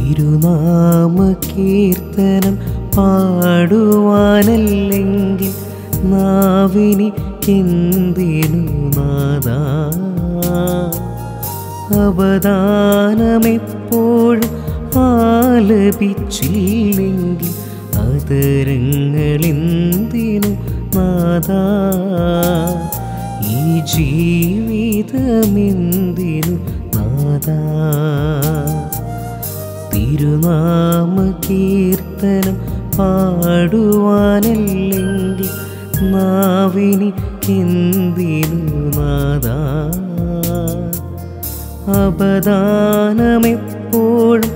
തിരുനാമ കീർത്തനം പാടുവാനല്ലെങ്കിൽ നാവിനി എന്തിനു നാദാ അവദാനമെപ്പോഴും ആലപിച്ചില്ലെങ്കിൽ അതരങ്ങളെന്തിനു നാദാ ഈ ജീവിതമെന്തിനു നാദാ തിരുനാമ കീർത്തനം പാടുവാനല്ലെങ്കിൽ നാവിനി എന്തിനു നാദാ അപദാനമെപ്പോഴും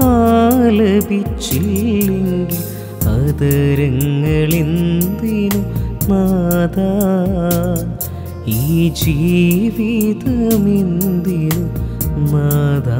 ആലപിച്ചില്ലെങ്കിൽ അതരങ്ങളെന്തിനു നാദാ ഈ ജീവിതമെന്തിനു നാദാ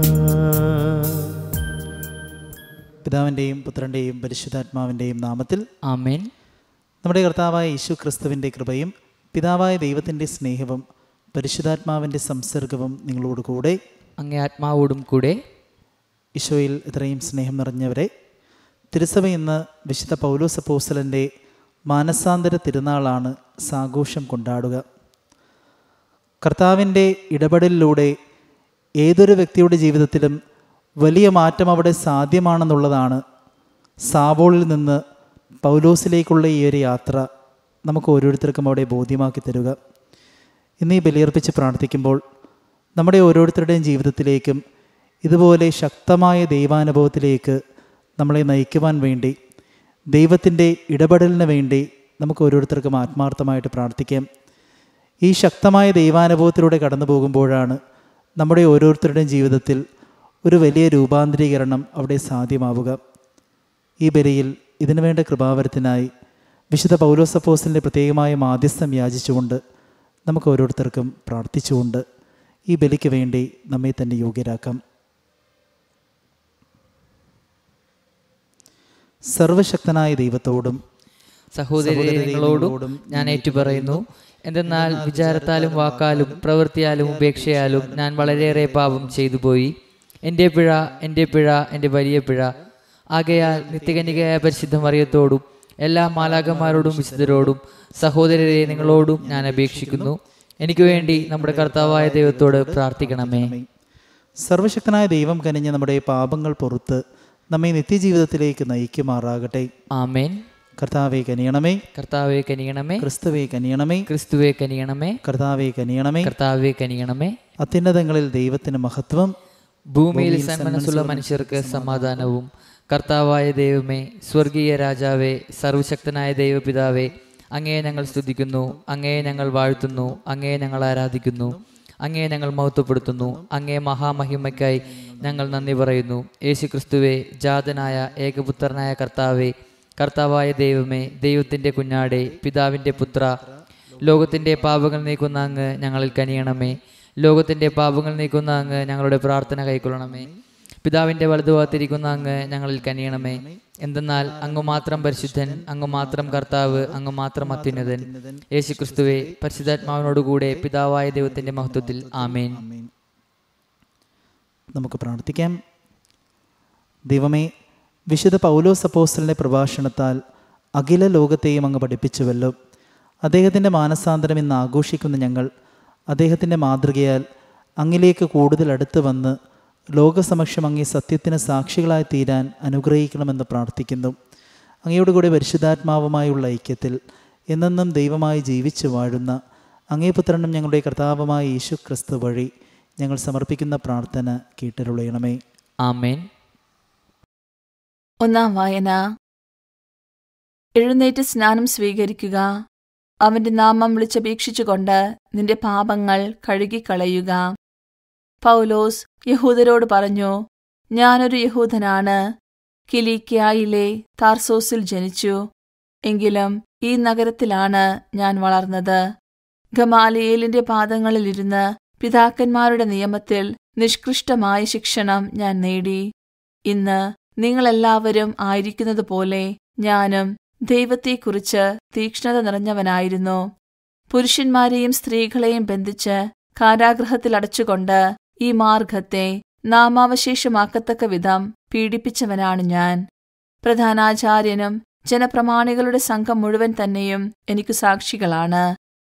പിതാവിൻ്റെയും പുത്രൻ്റെയും പരിശുദ്ധാത്മാവിൻ്റെയും നാമത്തിൽ ആമേൻ നമ്മുടെ കർത്താവായ യേശു ക്രിസ്തുവിൻ്റെ കൃപയും പിതാവായ ദൈവത്തിൻ്റെ സ്നേഹവും പരിശുദ്ധാത്മാവിൻ്റെ സംസർഗവും നിങ്ങളോട് കൂടെ അങ്ങേ ആത്മാവോടും കൂടെ ഈശോയിൽ ഇത്രയും സ്നേഹം നിറഞ്ഞവരെ തിരുസഭ ഇന്ന് വിശുദ്ധ പൗലോസ് അപ്പോസ്തലൻ്റെ മാനസാന്തര തിരുനാളാണ് സാഘോഷം കൊണ്ടാടുക കർത്താവിൻ്റെ ഇടപെടലിലൂടെ ഏതൊരു വ്യക്തിയുടെ ജീവിതത്തിലും വലിയ മാറ്റം അവിടെ സാധ്യമാണെന്നുള്ളതാണ് സാവോളിൽ നിന്ന് പൗലോസിലേക്കുള്ള ഈ ഒരു യാത്ര നമുക്ക് ഓരോരുത്തർക്കും അവിടെ ബോധ്യമാക്കി തരുക ഇന്ന് ഈ ബലിയർപ്പിച്ച് പ്രാർത്ഥിക്കുമ്പോൾ നമ്മുടെ ഓരോരുത്തരുടെയും ജീവിതത്തിലേക്കും ഇതുപോലെ ശക്തമായ ദൈവാനുഭവത്തിലേക്ക് നമ്മളെ നയിക്കുവാൻ വേണ്ടി ദൈവത്തിൻ്റെ ഇടപെടലിന് വേണ്ടി നമുക്ക് ഓരോരുത്തർക്കും ആത്മാർത്ഥമായിട്ട് പ്രാർത്ഥിക്കാം ഈ ശക്തമായ ദൈവാനുഭവത്തിലൂടെ കടന്നു പോകുമ്പോഴാണ് നമ്മുടെ ഓരോരുത്തരുടെയും ജീവിതത്തിൽ ഒരു വലിയ രൂപാന്തരീകരണം അവിടെ സാധ്യമാവുക ഈ ബലിയിൽ ഇതിനു വേണ്ട കൃപാവരത്തിനായി വിശുദ്ധ പൗലോസപ്പോസിൻ്റെ പ്രത്യേകമായ മാധ്യസ്ഥം യാചിച്ചുകൊണ്ട് നമുക്ക് ഓരോരുത്തർക്കും പ്രാർത്ഥിച്ചുകൊണ്ട് ഈ ബലിക്ക് വേണ്ടി നമ്മെ തന്നെ യോഗ്യരാക്കാം സർവശക്തനായ ദൈവത്തോടും സഹോദരി നിങ്ങളോടും ഞാൻ ഏറ്റുപറയുന്നു എന്തെന്നാൽ വിചാരത്താലും വാക്കാലും പ്രവൃത്തിയാലും ഉപേക്ഷയാലും ഞാൻ വളരെയേറെ പാപം ചെയ്തു പോയി എൻ്റെ പിഴ എൻ്റെ പിഴ എൻ്റെ വലിയ പിഴ ആകയാൽ നിത്യകന്യകയായ പരിശുദ്ധ മറിയത്തോടും എല്ലാ മാലാകന്മാരോടും വിശുദ്ധരോടും സഹോദരരെ നിങ്ങളോടും ഞാൻ അപേക്ഷിക്കുന്നു എനിക്ക് വേണ്ടി നമ്മുടെ കർത്താവായ ദൈവത്തോട് പ്രാർത്ഥിക്കണമേ സർവശക്തനായ ദൈവം കനിഞ്ഞ് നമ്മുടെ പാപങ്ങൾ പുറത്ത് നമ്മെ നിത്യജീവിതത്തിലേക്ക് നയിക്കുമാറാകട്ടെ ആമേൻ കർത്താവെ കനിയണമേ കർത്താവെ കനിയണമേ ക്രിസ്തുവെ കനിയണമേ ക്രിസ്തുവെ കനിയണമേ കർത്താവെ കനിയണമേ കർത്താവെ കനിയണമേ അത്യുന്നതങ്ങളിൽ ദൈവത്തിന് മഹത്വം ഭൂമിയിൽ സന്മനസ്സുള്ള മനുഷ്യർക്ക് സമാധാനവും കർത്താവായ ദൈവമേ സ്വർഗീയ രാജാവേ സർവശക്തനായ ദൈവപിതാവേ അങ്ങയെ ഞങ്ങൾ സ്തുതിക്കുന്നു അങ്ങയെ ഞങ്ങൾ വാഴ്ത്തുന്നു അങ്ങയെ ഞങ്ങൾ ആരാധിക്കുന്നു അങ്ങയെ ഞങ്ങൾ മഹത്വപ്പെടുത്തുന്നു അങ്ങേ മഹാമഹിമയ്ക്കായി ഞങ്ങൾ നന്ദി പറയുന്നു യേശു ക്രിസ്തുവെ ജാതനായ ഏകപുത്രനായ കർത്താവേ കർത്താവായ ദൈവമേ ദൈവത്തിൻ്റെ കുഞ്ഞാടെ പിതാവിൻ്റെ പുത്ര ലോകത്തിൻ്റെ പാപങ്ങൾ നീക്കുന്ന അങ്ങ് ഞങ്ങളിൽ കനിയണമേ ലോകത്തിൻ്റെ പാപങ്ങൾ നീക്കുന്ന അങ്ങ് ഞങ്ങളുടെ പ്രാർത്ഥന കൈക്കൊള്ളണമേ പിതാവിൻ്റെ വലതുഭാഗത്തിരിക്കുന്ന അങ്ങ് ഞങ്ങളിൽ കനിയണമേ എന്തെന്നാൽ അങ്ങ് മാത്രം പരിശുദ്ധൻ അങ്ങ് മാത്രം കർത്താവ് അങ്ങ് മാത്രം അത്യുന്നതൻ യേശു ക്രിസ്തുവെ പരിശുദ്ധാത്മാവിനോടുകൂടെ പിതാവായ ദൈവത്തിൻ്റെ മഹത്വത്തിൽ ആമേൻ നമുക്ക് പ്രാർത്ഥിക്കാം ദൈവമേ വിശുദ്ധ പൗലോസ് അപ്പോസ്റ്റലിൻ്റെ പ്രഭാഷണത്താൽ അഖില ലോകത്തെയും അങ്ങ് പഠിപ്പിച്ചുവല്ലോ അദ്ദേഹത്തിൻ്റെ മാനസാന്തരം ഇന്ന് ആഘോഷിക്കുന്ന ഞങ്ങൾ അദ്ദേഹത്തിൻ്റെ മാതൃകയാൽ അങ്ങിലേക്ക് കൂടുതൽ അടുത്ത് വന്ന് ലോകസമക്ഷം അങ്ങേ സത്യത്തിന് സാക്ഷികളായി തീരാൻ അനുഗ്രഹിക്കണമെന്ന് പ്രാർത്ഥിക്കുന്നു അങ്ങയോട് കൂടെ പരിശുദ്ധാത്മാവുമായുള്ള ഐക്യത്തിൽ എന്നെന്നും ദൈവമായി ജീവിച്ചു വാഴുന്ന അങ്ങേ പുത്രനും ഞങ്ങളുടെ കർത്താവുമായ യേശു ക്രിസ്തു വഴി ഞങ്ങൾ സമർപ്പിക്കുന്ന പ്രാർത്ഥന കേട്ടരുളയണമേ ആമേൻ ഒന്നാം വായന എഴുന്നേറ്റ് സ്നാനം സ്വീകരിക്കുക അവന്റെ നാമം വിളിച്ചപേക്ഷിച്ചുകൊണ്ട് നിന്റെ പാപങ്ങൾ കഴുകിക്കളയുക പൗലോസ് യഹൂദരോട് പറഞ്ഞു ഞാനൊരു യഹൂദനാണ് കിലിക്യായിലെ താർസോസിൽ ജനിച്ചു എങ്കിലും ഈ നഗരത്തിലാണ് ഞാൻ വളർന്നത് ഗമാലിയേലിന്റെ പാദങ്ങളിലിരുന്ന് പിതാക്കന്മാരുടെ നിയമത്തിൽ നിഷ്കൃഷ്ടമായ ശിക്ഷണം ഞാൻ നേടി ഇന്ന് നിങ്ങളെല്ലാവരും ആയിരിക്കുന്നതുപോലെ ഞാനും ദൈവത്തെക്കുറിച്ച് തീക്ഷ്ണത നിറഞ്ഞവനായിരുന്നു പുരുഷന്മാരെയും സ്ത്രീകളെയും ബന്ധിച്ച് കാരാഗൃഹത്തിൽ അടച്ചുകൊണ്ട് ഈ മാർഗത്തെ നാമാവശേഷമാക്കത്തക്ക വിധം പീഡിപ്പിച്ചവനാണ് ഞാൻ പ്രധാനാചാര്യനും ജനപ്രമാണികളുടെ സംഘം മുഴുവൻ തന്നെയും എനിക്കു സാക്ഷികളാണ്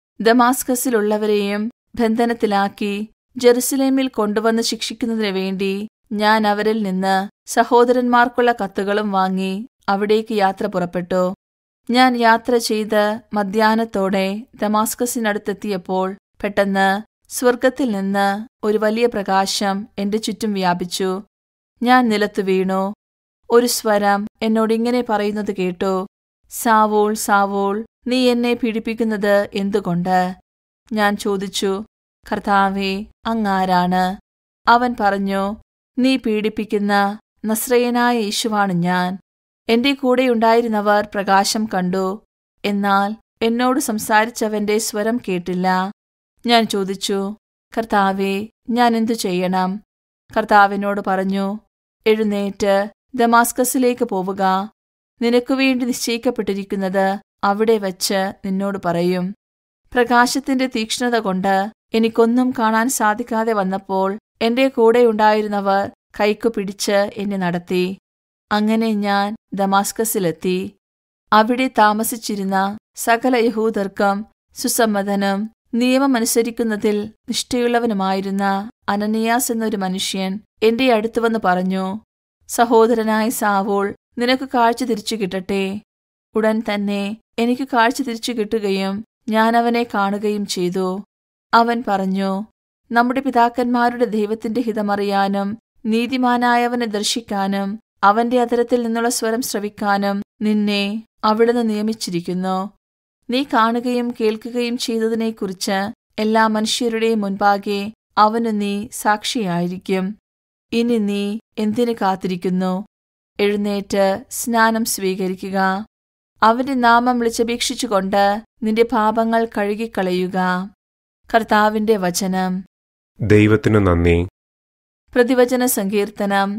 ദമാസ്കസിലുള്ളവരെയും ബന്ധനത്തിലാക്കി ജെറുസലേമിൽ കൊണ്ടുവന്ന് ശിക്ഷിക്കുന്നതിനു വേണ്ടി ഞാൻ അവരിൽ നിന്ന് സഹോദരന്മാർക്കുള്ള കത്തുകളും വാങ്ങി അവിടേക്ക് യാത്ര പുറപ്പെട്ടു ഞാൻ യാത്ര ചെയ്ത് മധ്യാഹ്നത്തോടെ ദമാസ്കസിനടുത്തെത്തിയപ്പോൾ പെട്ടെന്ന് സ്വർഗത്തിൽ നിന്ന് ഒരു വലിയ പ്രകാശം എന്റെ ചുറ്റും വ്യാപിച്ചു ഞാൻ നിലത്തു വീണു ഒരു സ്വരം എന്നോടിങ്ങനെ പറയുന്നത് കേട്ടു സാവോൾ സാവോൾ നീ എന്നെ പീഡിപ്പിക്കുന്നത് എന്തുകൊണ്ട് ഞാൻ ചോദിച്ചു കർത്താവേ അങ്ങാരാണ് അവൻ പറഞ്ഞു നീ പീഡിപ്പിക്കുന്ന നസ്രയനായ യേശുവാണ് ഞാൻ എന്റെ കൂടെയുണ്ടായിരുന്നവർ പ്രകാശം കണ്ടു എന്നാൽ എന്നോട് സംസാരിച്ചവന്റെ സ്വരം കേട്ടില്ല ഞാൻ ചോദിച്ചു കർത്താവേ ഞാൻ എന്തു ചെയ്യണം കർത്താവിനോട് പറഞ്ഞു എഴുന്നേറ്റ് ദമാസ്കസിലേക്ക് പോവുക നിനക്കു വേണ്ടി നിശ്ചയിക്കപ്പെട്ടിരിക്കുന്നത് അവിടെ വച്ച് നിന്നോട് പറയും പ്രകാശത്തിന്റെ തീക്ഷ്ണത കൊണ്ട് എനിക്കൊന്നും കാണാൻ സാധിക്കാതെ വന്നപ്പോൾ എന്റെ കൂടെയുണ്ടായിരുന്നവർ കൈക്കു പിടിച്ച് എന്നെ നടത്തി അങ്ങനെ ഞാൻ ദമാസ്കസിലെത്തി അവിടെ താമസിച്ചിരുന്ന സകല യഹൂദർക്കും സുസമ്മതനും നിയമമനുസരിക്കുന്നതിൽ നിഷ്ഠയുള്ളവനുമായിരുന്ന അനനിയാസ് എന്നൊരു മനുഷ്യൻ എന്റെ അടുത്ത് വന്ന് പറഞ്ഞു സഹോദരനായ സാവോൾ നിനക്ക് കാഴ്ച തിരിച്ചു കിട്ടട്ടെ ഉടൻ തന്നെ എനിക്ക് കാഴ്ച തിരിച്ചു കിട്ടുകയും ഞാൻ അവനെ കാണുകയും ചെയ്തു അവൻ പറഞ്ഞു നമ്മുടെ പിതാക്കന്മാരുടെ ദൈവത്തിന്റെ ഹിതമറിയാനും നീതിമാനായവനെ ദർശിക്കാനും അവന്റെ അതരത്തിൽ നിന്നുള്ള സ്വരം ശ്രവിക്കാനും നിന്നെ അവിടുന്ന് നിയമിച്ചിരിക്കുന്നു നീ കാണുകയും കേൾക്കുകയും ചെയ്തതിനെക്കുറിച്ച് എല്ലാ മനുഷ്യരുടെയും മുൻപാകെ അവനു നീ സാക്ഷിയായിരിക്കും ഇനി നീ എന്തിനു കാത്തിരിക്കുന്നു എഴുന്നേറ്റ് സ്നാനം സ്വീകരിക്കുക അവന്റെ നാമം വിളിച്ചപേക്ഷിച്ചുകൊണ്ട് നിന്റെ പാപങ്ങൾ കഴുകിക്കളയുക കർത്താവിന്റെ വചനം ദൈവത്തിനു നന്ദി പ്രതിവചന സങ്കീർത്തനം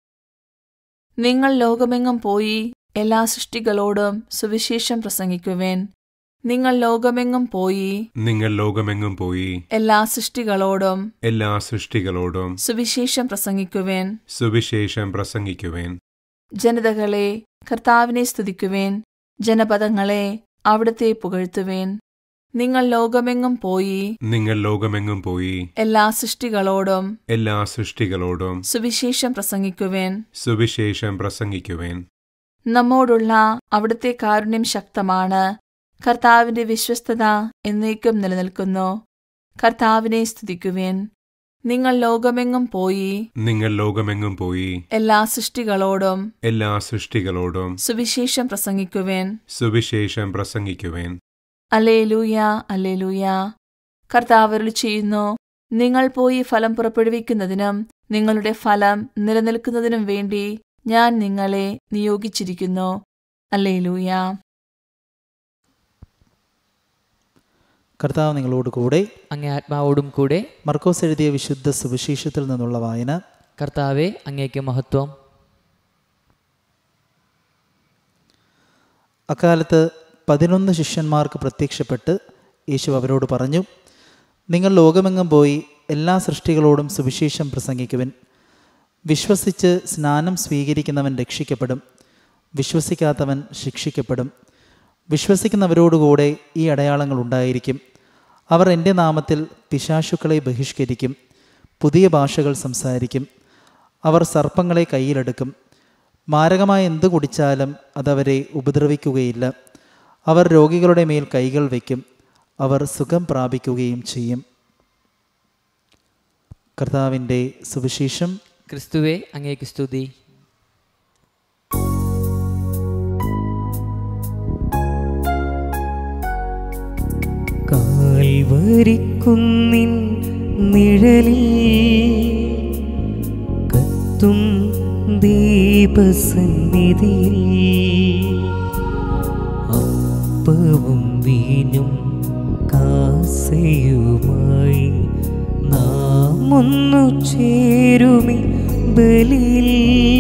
നിങ്ങൾ ലോകമെങ്ങും പോയി എല്ലാ സൃഷ്ടികളോടും സുവിശേഷം പ്രസംഗിക്കുവേൻ നിങ്ങൾ ലോകമെങ്ങും പോയി നിങ്ങൾ ലോകമെങ്ങും പോയി എല്ലാ സൃഷ്ടികളോടും എല്ലാ സൃഷ്ടികളോടും സുവിശേഷം പ്രസംഗിക്കുവേൻ സുവിശേഷം പ്രസംഗിക്കുവേൻ ജനതകളെ കർത്താവിനെ സ്തുതിക്കുവേൻ ജനപദങ്ങളെ അവിടുത്തെ പുകഴ്ത്തുവേൻ നിങ്ങൾ ലോകമെങ്ങും പോയി നിങ്ങൾ ലോകമെങ്ങും പോയി എല്ലാ സൃഷ്ടികളോടും എല്ലാ സൃഷ്ടികളോടും സുവിശേഷം പ്രസംഗിക്കുവേൻ സുവിശേഷം പ്രസംഗിക്കുവേൻ നമ്മോടുള്ള അവിടുത്തെ കാരുണ്യം ശക്തമാണ് കർത്താവിന്റെ വിശ്വസ്തത എന്നേക്കും നിലനിൽക്കുന്നു കർത്താവിനെ സ്തുതിക്കുവേൻ നിങ്ങൾ ലോകമെങ്ങും പോയി നിങ്ങൾ ലോകമെങ്ങും പോയി എല്ലാ സൃഷ്ടികളോടും എല്ലാ സൃഷ്ടികളോടും സുവിശേഷം പ്രസംഗിക്കുവേൻ സുവിശേഷം പ്രസംഗിക്കുവേൻ അലേലൂയ അലേലൂയ കർത്താവരുളി ചെയ്യുന്നു നിങ്ങൾ പോയി ഫലം പുറപ്പെടുവിക്കുന്നതിനും നിങ്ങളുടെ ഫലം നിലനിൽക്കുന്നതിനും വേണ്ടി ഞാൻ നിങ്ങളെ നിയോഗിച്ചിരിക്കുന്നു അല്ലേലൂയ കർത്താവ് നിങ്ങളോട് കൂടെ അങ്ങേ ആത്മാവോടും കൂടെ മർക്കോസ് എഴുതിയ വിശുദ്ധ സുവിശേഷത്തിൽ നിന്നുള്ള വായന കർത്താവെ അങ്ങേക്ക് മഹത്വം അക്കാലത്ത് പതിനൊന്ന് ശിഷ്യന്മാർക്ക് പ്രത്യക്ഷപ്പെട്ട് യേശു അവരോട് പറഞ്ഞു നിങ്ങൾ ലോകമെങ്ങും പോയി എല്ലാ സൃഷ്ടികളോടും സുവിശേഷം പ്രസംഗിക്കുവൻ വിശ്വസിച്ച് സ്നാനം സ്വീകരിക്കുന്നവൻ രക്ഷിക്കപ്പെടും വിശ്വസിക്കാത്തവൻ ശിക്ഷിക്കപ്പെടും വിശ്വസിക്കുന്നവരോടുകൂടെ ഈ അടയാളങ്ങൾ ഉണ്ടായിരിക്കും അവർ എൻ്റെ നാമത്തിൽ പിശാശുക്കളെ ബഹിഷ്കരിക്കും പുതിയ ഭാഷകൾ സംസാരിക്കും അവർ സർപ്പങ്ങളെ കയ്യിലെടുക്കും മാരകമായ എന്ത് കുടിച്ചാലും അതവരെ ഉപദ്രവിക്കുകയില്ല അവർ രോഗികളുടെ മേൽ കൈകൾ വയ്ക്കും അവർ സുഖം പ്രാപിക്കുകയും ചെയ്യും കർത്താവിൻ്റെ സുവിശേഷം ക്രിസ്തുവെ അങ്ങേക്ക് സ്തുതി കാൽവരിക്കുന്നിൻ നിഴലിൽ കത്തും ദീപസന്നിധിയിൽ അപ്പവും വീഞ്ഞും കാസയുമായി നാം ഒന്നു ചേരുമി ബലിയിൽ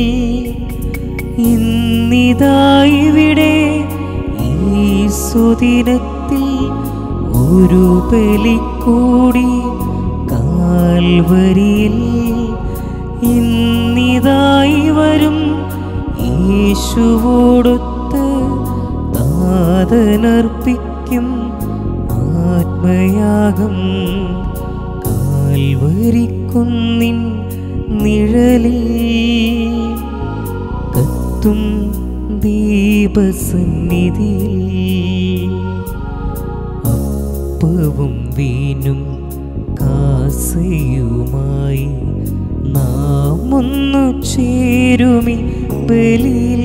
ഇന്നിതായിവിടെ ഈ സുദിനത്തിൽ ഒരു ബലി കൂടി കാൽവരിയിൽ ഇന്നിതായി വരും യേശുവോടൊത്ത് താതനർപ്പിക്കും ആത്മയാഗം കാൽവരിക്കുന്നിൻ നിഴലിൽ കത്തും ദീപസന്നിധിയിൽ അപ്പവും വീനും കാസയുമായി നാം ഒന്നു ചേരുമി ബലിയിൽ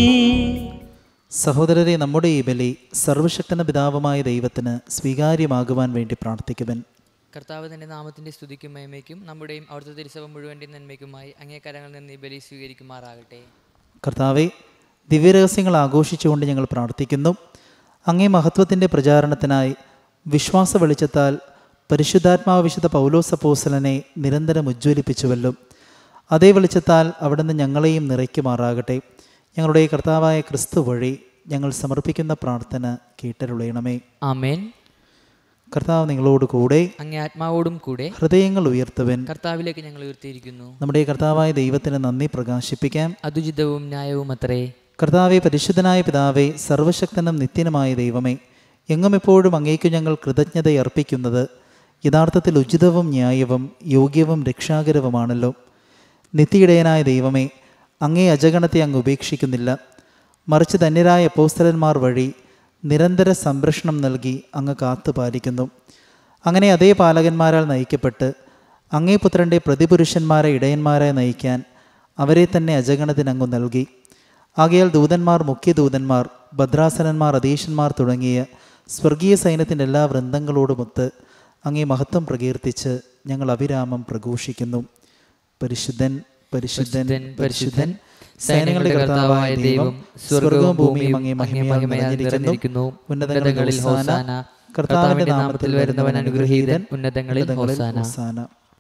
സഹോദരരെ നമ്മുടെ ഈ ബലി സർവശക്തന പിതാവുമായ ദൈവത്തിന് സ്വീകാര്യമാകുവാൻ വേണ്ടി പ്രാർത്ഥിക്കുവൻ കർത്താവ് തന്റെ നാമത്തിന്റെ സ്തുതിക്കും മഹിമയ്ക്കും നമ്മുടെയും അവിടുത്തെ തിരുസഭ മുഴുവൻ്റെയും നന്മയ്ക്കുമായി അങ്ങേ കരങ്ങളിൽ നിന്ന് ഈ ബലി സ്വീകരിക്കുമാറാകട്ടെ കർത്താവെ ദിവ്യരഹസ്യങ്ങൾ ആഘോഷിച്ചുകൊണ്ട് ഞങ്ങൾ പ്രാർത്ഥിക്കുന്നു അങ്ങേ മഹത്വത്തിൻ്റെ പ്രചാരണത്തിനായി വിശ്വാസ വെളിച്ചത്താൽ പരിശുദ്ധാത്മാവ് വിശുദ്ധ പൗലോസപ്പോസലനെ നിരന്തരം ഉജ്ജ്വലിപ്പിച്ചുവല്ലോ അതേ വെളിച്ചത്താൽ അവിടുന്ന് ഞങ്ങളെയും നിറയ്ക്കുമാറാകട്ടെ ഞങ്ങളുടെ കർത്താവായ ക്രിസ്തു വഴി ഞങ്ങൾ സമർപ്പിക്കുന്ന പ്രാർത്ഥന കേട്ടരുളയണമേ ആമേൻ കർത്താവ് നിങ്ങളോട് കൂടെ അങ്ങേ ആത്മാവോടും കൂടെ ഹൃദയങ്ങൾ ഉയർത്തുവൻ കർത്താവിലേക്ക് ഞങ്ങൾ ഉയർത്തിയിരിക്കുന്നു നമ്മുടെ കർത്താവായ ദൈവത്തിന് നന്ദി പ്രകാശിപ്പിക്കാം അതുചിതവും ന്യായവും അത്രേ കർത്താവെ പരിശുദ്ധനായ പിതാവേ സർവശക്തനും നിത്യനുമായ ദൈവമേ എങ്ങും എപ്പോഴും അങ്ങേക്കു ഞങ്ങൾ കൃതജ്ഞതയർപ്പിക്കുന്നത് യഥാർത്ഥത്തിൽ ഉചിതവും ന്യായവും യോഗ്യവും രക്ഷാകരവുമാണല്ലോ നിത്യയിടയനായ ദൈവമേ അങ്ങേ അജഗണത്തെ അങ്ങ് ഉപേക്ഷിക്കുന്നില്ല മറിച്ച് ധന്യരായ അപ്പോസ്തലന്മാർ വഴി നിരന്തര സംരക്ഷണം നൽകി അങ്ങ് കാത്തു പാലിക്കുന്നു അങ്ങനെ അതേ പാലകന്മാരാൽ നയിക്കപ്പെട്ട് അങ്ങേ പുത്രൻ്റെ പ്രതിപുരുഷന്മാരെ ഇടയന്മാരെ നയിക്കാൻ അവരെ തന്നെ അജഗണത്തിന് അങ്ങ് നൽകി ആകയാൽ ദൂതന്മാർ മുഖ്യദൂതന്മാർ ഭദ്രാസനന്മാർ അധീശന്മാർ തുടങ്ങിയ സ്വർഗീയ സൈന്യത്തിൻ്റെ എല്ലാ വൃന്ദങ്ങളോടുമൊത്ത് അങ്ങേ മഹത്വം പ്രകീർത്തിച്ച് ഞങ്ങൾ അവിരാമം പ്രഘോഷിക്കുന്നു പരിശുദ്ധൻ പരിശുദ്ധൻ പരിശുദ്ധൻ സൈന്യങ്ങളുടെ കർത്താവായ ദൈവം സ്വർഗവും ഭൂമിയും അങ്ങേ മഹിമയാൽ നിറഞ്ഞിരിക്കുന്നു ഉന്നതങ്ങളിൽ ഹോസാന കർത്താവിന്റെ നാമത്തിൽ വരുന്നവൻ അനുഗ്രഹീതൻ ഉന്നതങ്ങളിൽ ഹോസാന ഹോസാന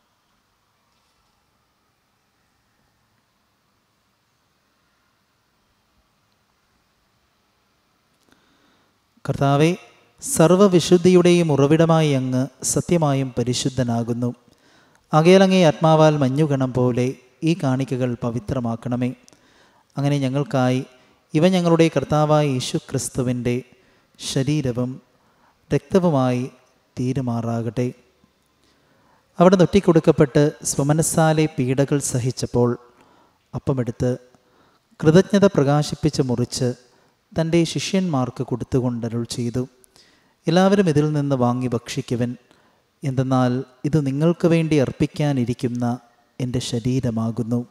കർത്താവെ സർവവിശുദ്ധിയുടെയും ഉറവിടമായി അങ്ങ് സത്യമായും പരിശുദ്ധനാകുന്നു അകേലങ്ങേ ആത്മാവാൽ മഞ്ഞുകണം പോലെ ഈ കാണിക്കകൾ പവിത്രമാക്കണമേ അങ്ങനെ ഞങ്ങൾക്കായി ഇവ ഞങ്ങളുടെ കർത്താവായ യേശു ക്രിസ്തുവിൻ്റെ ശരീരവും രക്തവുമായി തീരുമാറാകട്ടെ അവിടെ നൊറ്റിക്കൊടുക്കപ്പെട്ട് സ്വമനസ്സാലെ പീഡകൾ സഹിച്ചപ്പോൾ അപ്പമെടുത്ത് കൃതജ്ഞത പ്രകാശിപ്പിച്ച് മുറിച്ച് തൻ്റെ ശിഷ്യന്മാർക്ക് കൊടുത്തുകൊണ്ടരുൾ ചെയ്തു എല്ലാവരും ഇതിൽ നിന്ന് വാങ്ങി ഭക്ഷിക്കുവൻ എന്തെന്നാൽ ഇത് നിങ്ങൾക്ക് വേണ്ടി അർപ്പിക്കാനിരിക്കുന്ന എൻ്റെ ശരീരമാകുന്നു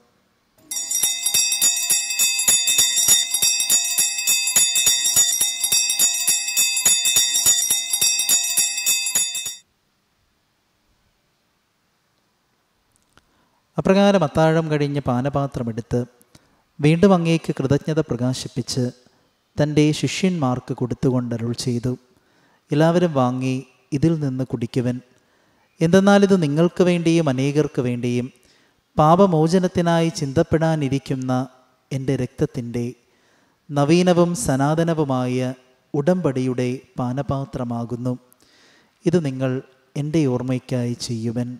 അപ്രകാരം അത്താഴം കഴിഞ്ഞ് പാനപാത്രമെടുത്ത് വീണ്ടും അങ്ങേക്ക് കൃതജ്ഞത പ്രകാശിപ്പിച്ച് തൻ്റെ ശിഷ്യന്മാർക്ക് കൊടുത്തുകൊണ്ടരുൾ ചെയ്തു എല്ലാവരും വാങ്ങി ഇതിൽ നിന്ന് കുടിക്കുവൻ എന്തെന്നാൽ ഇത് നിങ്ങൾക്ക് വേണ്ടിയും അനേകർക്ക് വേണ്ടിയും പാപമോചനത്തിനായി ചിന്തപ്പെടാനിരിക്കുന്ന എൻ്റെ രക്തത്തിൻ്റെ നവീനവും സനാതനവുമായ ഉടമ്പടിയുടെ പാനപാത്രമാകുന്നു ഇത് നിങ്ങൾ എൻ്റെ ഓർമ്മയ്ക്കായി ചെയ്യുവൻ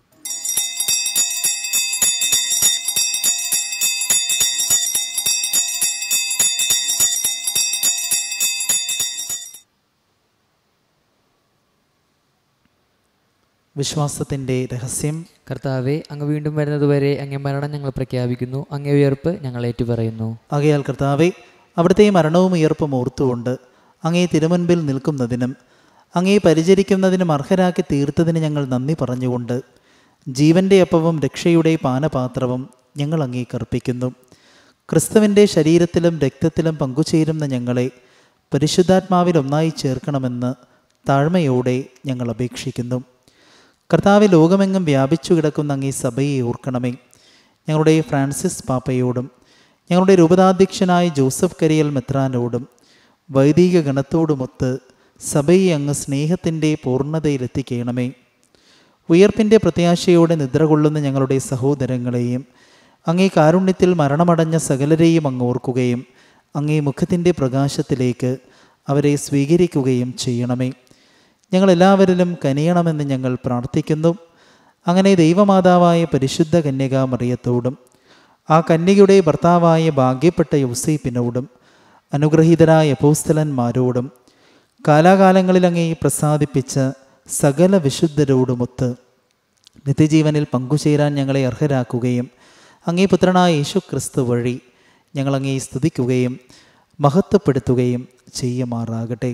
വിശ്വാസത്തിൻ്റെ രഹസ്യം കർത്താവെ അങ്ങ് വീണ്ടും വരുന്നതുവരെ അങ്ങേ മരണം ഞങ്ങൾ പ്രഖ്യാപിക്കുന്നു അങ്ങേ ഉയർപ്പ് ഞങ്ങൾ ഏറ്റുപറയുന്നു ആകയാൽ കർത്താവെ അവിടുത്തെ മരണവും ഉയർപ്പും ഓർത്തുകൊണ്ട് അങ്ങേ തിരുമുൻപിൽ നിൽക്കുന്നതിനും അങ്ങേ പരിചരിക്കുന്നതിനും അർഹരാക്കി തീർത്തതിന് ഞങ്ങൾ നന്ദി പറഞ്ഞുകൊണ്ട് ജീവൻ്റെ അപ്പവും രക്ഷയുടെ പാനപാത്രവും ഞങ്ങൾ അങ്ങേക്ക് അർപ്പിക്കുന്നു ക്രിസ്തുവിൻ്റെ ശരീരത്തിലും രക്തത്തിലും പങ്കുചേരുന്ന ഞങ്ങളെ പരിശുദ്ധാത്മാവിൽ ഒന്നായി ചേർക്കണമെന്ന് താഴ്മയോടെ ഞങ്ങൾ അപേക്ഷിക്കുന്നു കർത്താവ് ലോകമെങ്ങും വ്യാപിച്ചു കിടക്കുന്ന അങ്ങേ സഭയെ ഓർക്കണമേ ഞങ്ങളുടെ ഫ്രാൻസിസ് പാപ്പയോടും ഞങ്ങളുടെ രൂപതാധ്യക്ഷനായ ജോസഫ് കരിയൽ മെത്രാനോടും വൈദിക ഗണത്തോടുമൊത്ത് സഭയെ അങ്ങ് സ്നേഹത്തിൻ്റെ പൂർണ്ണതയിലെത്തിക്കണമേ ഉയർപ്പിൻ്റെ പ്രത്യാശയോടെ നിദ്ര കൊള്ളുന്ന ഞങ്ങളുടെ സഹോദരങ്ങളെയും അങ്ങേ കാരുണ്യത്തിൽ മരണമടഞ്ഞ സകലരെയും അങ്ങ് ഓർക്കുകയും അങ്ങേ മുഖത്തിൻ്റെ പ്രകാശത്തിലേക്ക് അവരെ സ്വീകരിക്കുകയും ചെയ്യണമേ ഞങ്ങളെല്ലാവരിലും കനിയണമെന്ന് ഞങ്ങൾ പ്രാർത്ഥിക്കുന്നു അങ്ങനെ ദൈവമാതാവായ പരിശുദ്ധ കന്യക മറിയത്തോടും ആ കന്യകയുടെ ഭർത്താവായ ഭാഗ്യപ്പെട്ട യൗസേപ്പിനോടും അനുഗ്രഹീതരായ അപ്പോസ്തലന്മാരോടും കാലാകാലങ്ങളിൽ അങ്ങേ പ്രസാദിപ്പിച്ച സകല വിശുദ്ധരോടുമൊത്ത് നിത്യജീവനിൽ പങ്കുചേരാൻ ഞങ്ങളെ അർഹരാക്കുകയും അങ്ങേ പുത്രനായ യേശു ക്രിസ്തു വഴി ഞങ്ങൾ അങ്ങേ സ്തുതിക്കുകയും മഹത്വപ്പെടുത്തുകയും ചെയ്യുമാറാകട്ടെ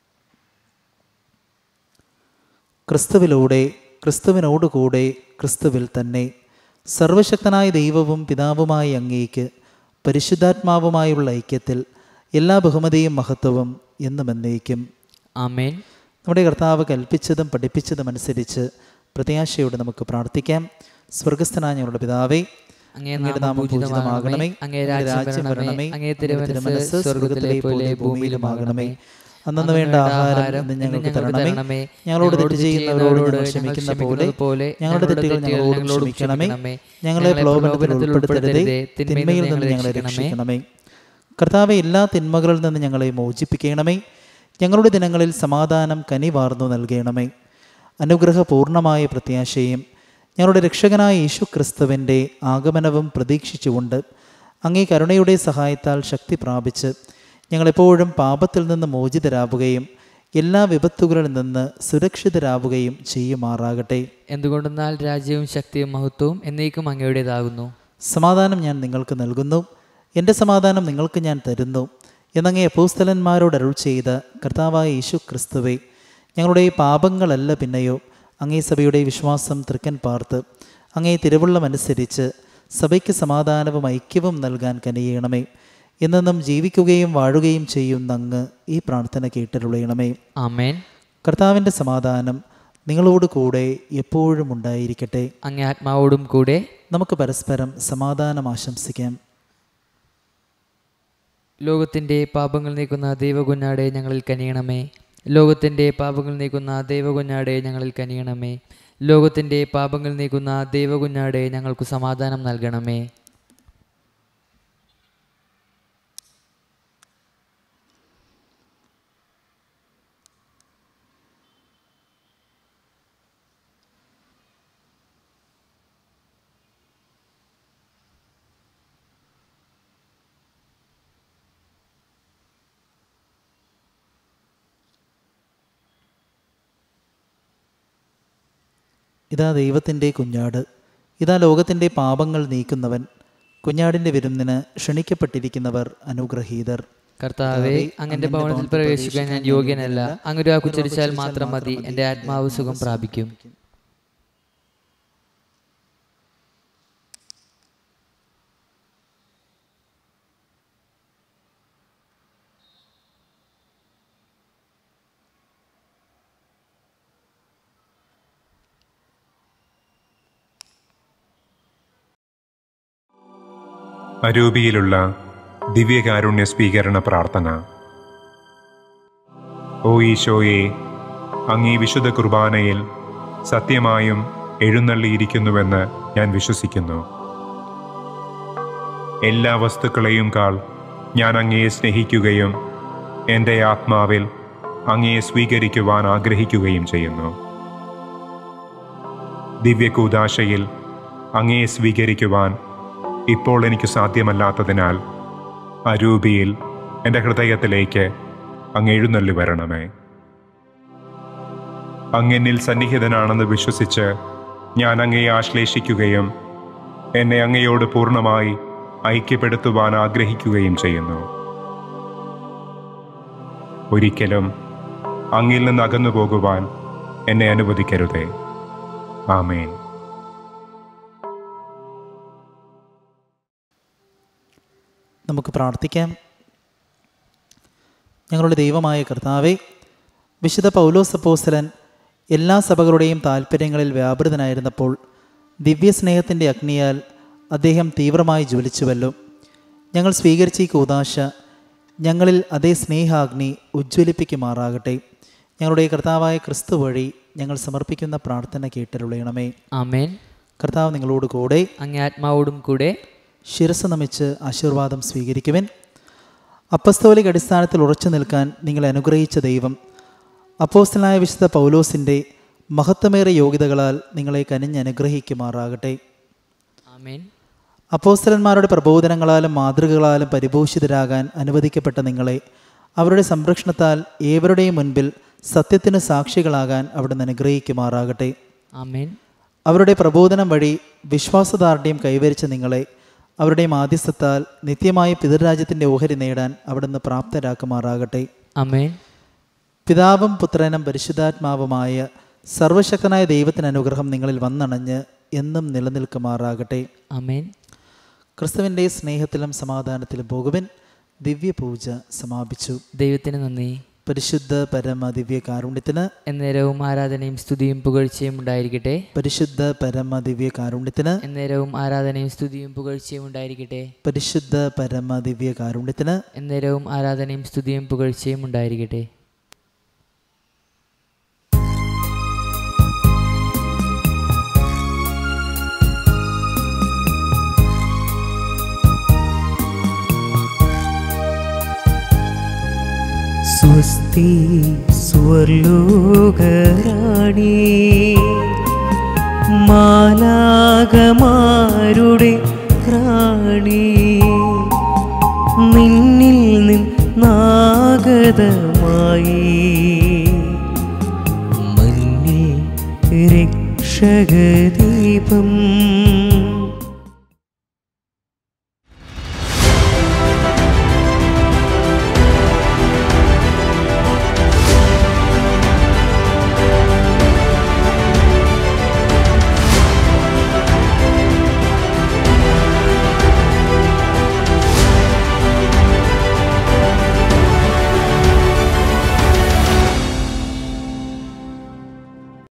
ക്രിസ്തുവിലൂടെ ക്രിസ്തുവിനോടുകൂടെ ക്രിസ്തുവിൽ തന്നെ സർവശക്തനായ ദൈവവും പിതാവുമായ അങ്ങേക്ക് പരിശുദ്ധാത്മാവുമായുള്ള ഐക്യത്തിൽ എല്ലാ ബഹുമതിയും മഹത്വവും എന്നും എന്നേക്കും ആമേൻ നമ്മുടെ കർത്താവ് കൽപ്പിച്ചതും പഠിപ്പിച്ചതും അനുസരിച്ച് പ്രത്യാശയോടെ നമുക്ക് പ്രാർത്ഥിക്കാം സ്വർഗസ്ഥനായ ഞങ്ങളുടെ പിതാവേ അങ്ങേ അങ്ങയുടെ നാമം പൂജിതമാകണമേ അങ്ങേ രാജ്യം വരണമേ അങ്ങേ തിരുമനസ് സ്വർഗത്തിലെ പോലെ ഭൂമിയിലുമാകണമേ അന്നു വേണ്ട ആഹാരം ഇന്ന് ഞങ്ങൾക്ക് തരണമേ ഞങ്ങളോട് തെറ്റ് ചെയ്യുന്നവരോട് ഞങ്ങൾ ക്ഷമിക്കുന്ന പോലെ ഞങ്ങളുടെ തെറ്റുകൾ ഞങ്ങളോട് ക്ഷമിക്കണമേ ഞങ്ങളെ പ്രലോഭനത്തിൽ ഉൾപ്പെടുത്തരുതേ തിന്മയിൽ നിന്ന് ഞങ്ങളെ രക്ഷിക്കണമേ കർത്താവെ എല്ലാ തിന്മകളിൽ നിന്ന് ഞങ്ങളെ മോചിപ്പിക്കണമേ ഞങ്ങളുടെ ദിനങ്ങളിൽ സമാധാനം കനിവാർന്നു നൽകണമേ അനുഗ്രഹപൂർണമായ പ്രത്യാശയും ഞങ്ങളുടെ രക്ഷകനായ യേശു ക്രിസ്തുവിൻ്റെ ആഗമനവും പ്രതീക്ഷിച്ചുകൊണ്ട് അങ്ങേ കരുണയുടെ സഹായത്താൽ ശക്തി പ്രാപിച്ച് ഞങ്ങളെപ്പോഴും പാപത്തിൽ നിന്ന് മോചിതരാവുകയും എല്ലാ വിപത്തുകളിൽ നിന്ന് സുരക്ഷിതരാവുകയും ചെയ്യുമാറാകട്ടെ എന്തുകൊണ്ടെന്നാൽ രാജ്യവും ശക്തിയും മഹത്വവും എന്നേക്കും അങ്ങയുടേതാകുന്നു സമാധാനം ഞാൻ നിങ്ങൾക്ക് നൽകുന്നു എൻ്റെ സമാധാനം നിങ്ങൾക്ക് ഞാൻ തരുന്നു എന്നങ്ങേ അപ്പോസ്തലന്മാരോട് അരുൾ ചെയ്ത കർത്താവായ യേശു ക്രിസ്തുവെ ഞങ്ങളുടെ പാപങ്ങളല്ല പിന്നെയോ അങ്ങേ സഭയുടെ വിശ്വാസം തൃക്കൻ പാർത്ത് അങ്ങേ തിരുവുള്ളമനുസരിച്ച് സഭയ്ക്ക് സമാധാനവും ഐക്യവും നൽകാൻ കനിയണമേ എന്നെന്നും ജീവിക്കുകയും വാഴുകയും ചെയ്യുന്ന അങ്ങ് ഈ പ്രാർത്ഥന കേട്ടരുളയണമേ ആമേൻ കർത്താവിൻ്റെ സമാധാനം നിങ്ങളോട് കൂടെ എപ്പോഴും ഉണ്ടായിരിക്കട്ടെ അങ്ങേ ആത്മാവോടും കൂടെ നമുക്ക് പരസ്പരം സമാധാനം ആശംസിക്കാം ലോകത്തിൻ്റെ പാപങ്ങൾ നീക്കുന്ന ദൈവകുഞ്ഞാടെ ഞങ്ങളിൽ കനിയണമേ ലോകത്തിൻ്റെ പാപങ്ങൾ നീക്കുന്ന ദൈവകുഞ്ഞാടെ ഞങ്ങളിൽ കനിയണമേ ലോകത്തിൻ്റെ പാപങ്ങൾ നീക്കുന്ന ദൈവകുഞ്ഞാടെ ഞങ്ങൾക്ക് സമാധാനം നൽകണമേ ഇതാ ദൈവത്തിൻ്റെ കുഞ്ഞാട് ഇതാ ലോകത്തിൻ്റെ പാപങ്ങൾ നീക്കുന്നവൻ കുഞ്ഞാടിൻ്റെ വിരുന്നിന് ക്ഷണിക്കപ്പെട്ടിരിക്കുന്നവർ അനുഗ്രഹീതർ കർത്താവെ അങ്ങന്റെ ഭവനത്തിൽ പ്രവേശിക്കാൻ ഞാൻ യോഗ്യനല്ല അങ്ങൊരു കുച്ചരിച്ചാൽ മാത്രം മതി എൻ്റെ ആത്മാവ് സുഖം പ്രാപിക്കും അരൂപിയിലുള്ള ദിവ്യകാരുണ്യ സ്വീകരണ പ്രാർത്ഥന ഓ ഈശോയെ അങ്ങീ വിശുദ്ധ കുർബാനയിൽ സത്യമായും എഴുന്നള്ളിയിരിക്കുന്നുവെന്ന് ഞാൻ വിശ്വസിക്കുന്നു എല്ലാ വസ്തുക്കളെയും കാൾ ഞാൻ അങ്ങയെ സ്നേഹിക്കുകയും എൻ്റെ ആത്മാവിൽ അങ്ങയെ സ്വീകരിക്കുവാൻ ആഗ്രഹിക്കുകയും ചെയ്യുന്നു ദിവ്യകൂദാശയിൽ അങ്ങയെ സ്വീകരിക്കുവാൻ ഇപ്പോൾ എനിക്ക് സാധ്യമല്ലാത്തതിനാൽ അരൂപിയിൽ എൻ്റെ ഹൃദയത്തിലേക്ക് അങ്ങ് എഴുന്നള്ളി വരണമേ അങ്ങെന്നിൽ സന്നിഹിതനാണെന്ന് വിശ്വസിച്ച് ഞാൻ അങ്ങയെ ആശ്ലേഷിക്കുകയും എന്നെ അങ്ങയോട് പൂർണ്ണമായി ഐക്യപ്പെടുത്തുവാൻ ആഗ്രഹിക്കുകയും ചെയ്യുന്നു ഒരിക്കലും അങ്ങിൽ നിന്ന് അകന്നു പോകുവാൻ എന്നെ അനുവദിക്കരുതേ ആമേൻ നമുക്ക് പ്രാർത്ഥിക്കാം ഞങ്ങളുടെ ദൈവമായ കർത്താവെ വിശുദ്ധ പൗലോസ് അപ്പോസ്തലൻ എല്ലാ സഭകളുടെയും താല്പര്യങ്ങളിൽ വ്യാപൃതനായിരുന്നപ്പോൾ ദിവ്യസ്നേഹത്തിൻ്റെ അഗ്നിയാൽ അദ്ദേഹം തീവ്രമായി ജ്വലിച്ചുവല്ലോ ഞങ്ങൾ സ്വീകരിച്ച ഈ കൂതാശ ഞങ്ങളിൽ അതേ സ്നേഹാഗ്നി ഉജ്ജ്വലിപ്പിക്കുമാറാകട്ടെ ഞങ്ങളുടെ കർത്താവായ ക്രിസ്തു വഴി ഞങ്ങൾ സമർപ്പിക്കുന്ന പ്രാർത്ഥന കേട്ടരുളയണമേ ആമേൻ കർത്താവ് നിങ്ങളോട് കൂടെ അങ്ങേ ആത്മാവോടും കൂടെ ശിരസ് നമിച്ച് ആശീർവാദം സ്വീകരിക്കുവൻ അപ്പസ്തോലിക അടിസ്ഥാനത്തിൽ ഉറച്ചു നിൽക്കാൻ നിങ്ങളെ അനുഗ്രഹിച്ച ദൈവം അപ്പോസ്റ്റലായ വിശുദ്ധ പൗലോസിൻ്റെ മഹത്വമേറിയ യോഗ്യതകളാൽ നിങ്ങളെ കനിഞ്ഞനുഗ്രഹിക്കുമാറാകട്ടെ ആമേൻ അപ്പോസ്തലന്മാരുടെ പ്രബോധനങ്ങളാലും മാതൃകകളാലും പരിപോഷിതരാകാൻ അനുവദിക്കപ്പെട്ട നിങ്ങളെ അവരുടെ സംരക്ഷണത്താൽ ഏവരുടെയും മുൻപിൽ സത്യത്തിന് സാക്ഷികളാകാൻ അവിടുന്ന് അനുഗ്രഹിക്കുമാറാകട്ടെ ആമേൻ അവരുടെ പ്രബോധനം വഴി വിശ്വാസദാർഢ്യം കൈവരിച്ച നിങ്ങളെ അവരുടെ മാധ്യസ്ഥത്താൽ നിത്യമായ പിതൃരാജ്യത്തിൻ്റെ ഓഹരി നേടാൻ അവിടുന്ന് പ്രാപ്തരാക്കുമാറാകട്ടെ ആമേൻ പിതാവും പുത്രനും പരിശുദ്ധാത്മാവുമായ സർവശക്തനായ ദൈവത്തിന് അനുഗ്രഹം നിങ്ങളിൽ വന്നണഞ്ഞ് എന്നും നിലനിൽക്കുമാറാകട്ടെ ആമേൻ ക്രിസ്തുവിൻ്റെ സ്നേഹത്തിലും സമാധാനത്തിലും പോകുവൻ ദിവ്യപൂജ സമാപിച്ചു ദൈവത്തിന് നന്ദി പരിശുദ്ധ പരമ ദിവ്യ കാരുണ്യത്തിന് എന്നേരവും ആരാധനയും സ്തുതിയും പുകഴ്ചയും ഉണ്ടായിരിക്കട്ടെ പരിശുദ്ധ പരമ ദിവ്യ കാരുണ്യത്തിന് എന്നേരവും ആരാധനയും സ്തുതിയും പുകഴ്ചയും ഉണ്ടായിരിക്കട്ടെ പരിശുദ്ധ പരമ ദിവ്യ കാരുണ്യത്തിന് എന്നേരവും ആരാധനയും സ്തുതിയും പുകഴ്ചയും ഉണ്ടായിരിക്കട്ടെ സ്വസ്തി സ്വർലോകരാണി മാലാകമാരുടെ റാണി നിന്നിൽ നിന്നാഗതമായി മഞ്ഞിൽ രക്ഷകദീപം